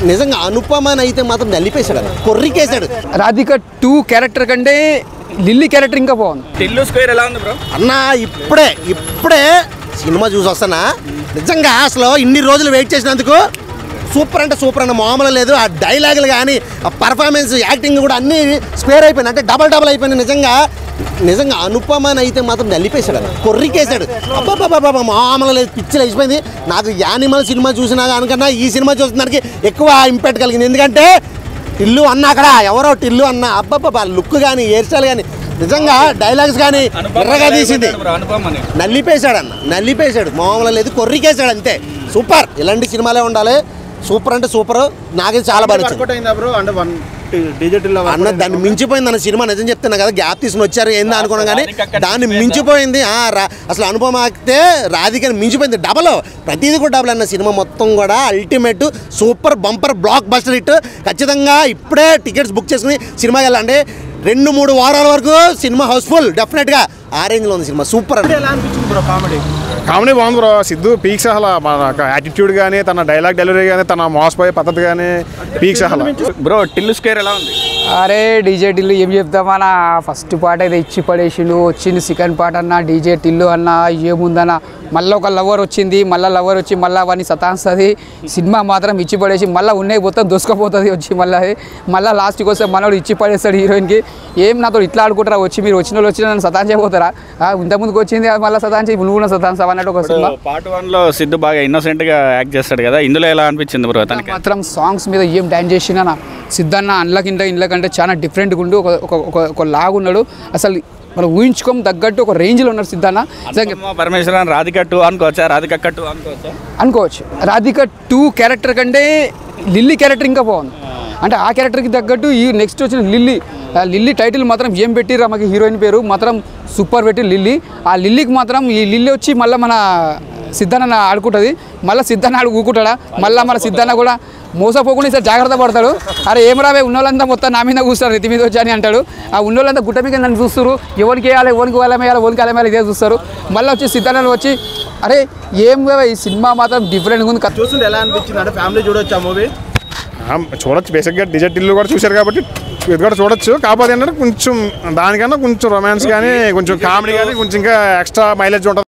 నిజంగా అనుపమని అయితే మాత్రం నలిపేశాడు అన్న. కొర్రికేశాడు రాధిక టూ క్యారెక్టర్ కంటే లిల్లీ క్యారెక్టర్ ఇంకా బాగుంది టిల్లు స్క్వేర్ ఎలా ఉంది బ్రో అన్న ఇప్పుడే ఇప్పుడే సినిమా చూసి వస్తానా నిజంగా అసలు ఇన్ని రోజులు వెయిట్ చేసినందుకు సూపర్ అంటే సూపర్ అన్న మామూలు లేదు ఆ డైలాగులు కానీ ఆ పర్ఫార్మెన్స్ యాక్టింగ్ కూడా అన్నీ స్క్వేర్ అయిపోయినాయి అంటే డబల్ డబల్ అయిపోయినాయి నిజంగా నిజంగా అనుపమని అయితే మాత్రం నలిపేశాడు అన్న. కొర్రికేశాడు అబ్బాబాబా మామూలు లేదు పిచ్చి లేచిపోయింది నాకు యానిమల్ సినిమా చూసినా కనుకన్నా ఈ సినిమా చూసినానికి ఎక్కువ ఇంపాక్ట్ కలిగింది ఎందుకంటే టిల్లు అన్న అక్కడ ఎవరో టిల్లు అన్న అబ్బాబ్బా లుక్ కానీ హెయిర్ స్టైల్ కానీ నిజంగా డైలాగ్స్ కానీ ఎర్రగా తీసింది బ్రో అనుపమ్ అని నల్లిపేశాడు అన్న నల్లిపేశాడు మామూలు లేదు కొర్రికేశాడు అంతే సూపర్ ఇలాంటి సినిమాలే ఉండాలి సూపర్ అంటే సూపర్ నాకైతే చాలా బాగా నచ్చింది వర్కౌట్ అయిందా బ్రో అంటే వన్ డిజిటల్ అన్న దాన్ని మించిపోయింది అన్న సినిమా నిజం చెప్తున్నా కదా గ్యాప్ తీసుకుని వచ్చారు ఏందా అనుకున్నాం కానీ దాన్ని మించిపోయింది ఆ, రా- అసలు అనుపమ ఆకితే రాధికని మించిపోయింది డబల్ ప్రతిదీ కూడా డబల్ అన్న సినిమా మొత్తం కూడా ultimate super bumper blockbuster hit ఖచ్చితంగా ఇప్పుడే టికెట్స్ బుక్ చేసుకుని సినిమాకి వెళ్ళండి రెండు మూడు వారాల వరకు సినిమా హౌస్ఫుల్ డెఫినెట్గా ఆ రేంజ్లో ఉంది సినిమా సూపర్ అండి ఎలా అనిపించింది బ్రో కామెడీ కామెడీ బాగుంది బ్రో సిద్ధు పీక్స్ అసలు మన యాటిట్యూడ్ కానీ తన డైలాగ్ డెలివరీ కానీ తన మోసపోయే పద్ధతి కానీ పీక్స్ అసలు బ్రో టిల్లు స్క్వేర్ ఎలా ఉంది అరే డీజే టిల్లు ఏం చెప్తామన్నా ఫస్ట్ పాట అయితే ఇచ్చి పడేసిండు వచ్చింది సెకండ్ పాట అన్న డీజే టిల్లు అన్న ఏముందన్న మళ్ళీ ఒక లవర్ వచ్చింది మళ్ళీ లవర్ వచ్చి మళ్ళీ అవన్నీ సతాస్తుంది సినిమా మాత్రం ఇచ్చి పడేసి మళ్ళీ ఉన్నాయి మొత్తం దూసుకుపోతుంది వచ్చి మళ్ళీ మళ్ళీ లాస్ట్కి వస్తే మనోడు ఇచ్చి పడేస్తాడు హీరోయిన్కి ఏం నాతో ఇట్లా ఆడుకుంటారా వచ్చి మీరు వచ్చిన వాళ్ళు వచ్చి నన్ను సతాంచకపోతారా ఇంతకుముందుకు వచ్చింది మళ్ళీ సతాంచి నువ్వు కూడా సతాంచావు అన్నట్టు ఒక సినిమా పార్ట్ వన్ లో సిద్ధు బాగా ఇన్నోసెంట్ గా యాక్ట్ చేస్తాడు కదా ఇందులో ఎలా అనిపించింది బ్రో తనకి మాత్రం సాంగ్స్ మీద ఏం డాన్స్ చేసినా సిద్ధన్న అండ్లకింట ఇండ్లకంటే చాలా డిఫరెంట్గా ఉండి ఒక ఒక ఒక- ఒక లాగున్నాడు అసలు మనం ఊహించుకోం తగ్గట్టు ఒక రేంజ్లో ఉన్నాడు సిద్ధన్న నిజంగా అనుపమ పరమేశ్వరన్ రాధిక టూ అనుకోవచ్చా రాధిక టూ అనుకోవచ్చా అనుకోవచ్చు రాధిక టూ క్యారెక్టర్ కంటే లిల్లీ క్యారెక్టర్ ఇంకా బాగుంది అంటే ఆ క్యారెక్టర్కి తగ్గట్టు ఈ నెక్స్ట్ వచ్చిన లిల్లీ ఆ లిల్లీ టైటిల్ మాత్రం ఏం పెట్టిర్రు మాకు హీరోయిన్ పేరు మాత్రం సూపర్ పెట్టి లిల్లీ ఆ లిల్లీకి మాత్రం ఈ లిల్లీ వచ్చి మళ్ళీ మన సిద్ధన్న ఆడుకుంటుంది మళ్ళీ సిద్ధన్న ఆడు ఊకుంటాడా మళ్ళీ మన సిద్ధన్న కూడా మోసపోకుండా ఈసారి జాగ్రత్త పడతాడు అరే ఏం రావే ఉన్నోళ్ళంతా మొత్తం నా మీద కూర్చున్నారు నెత్తి మీద వచ్చి అని అంటాడు ఆ ఉన్నోళ్ళంతా గుట్ట మీద నన్ను చూస్తారు ఎవరికి వేయాలి ఎవరికి వాళ్ళ వేయాలి ఎవరికి వాళ్ళ మీద ఇదే చూస్తారు మళ్ళీ వచ్చి సిద్ధన్న వచ్చి అరే ఏం కావే, ఈ సినిమా మాత్రం డిఫరెంట్గా ఉంది కథ చూస్తుంటే ఎలా అనిపించింది అంటే ఫ్యామిలీ చూడొచ్చు ఆ మూవీ ఆ, చూడొచ్చు బేసిక్గా డిజిట్ ఇల్లు కూడా చూశారు కాబట్టి ఇది కూడా చూడొచ్చు కాకపోతే ఏంటంటే కొంచెం దానికన్నా కొంచెం రొమాన్స్ కానీ కొంచెం కామెడీ కానీ కొంచెం ఇంకా ఎక్స్ట్రా మైలేజ్ ఉంటుంది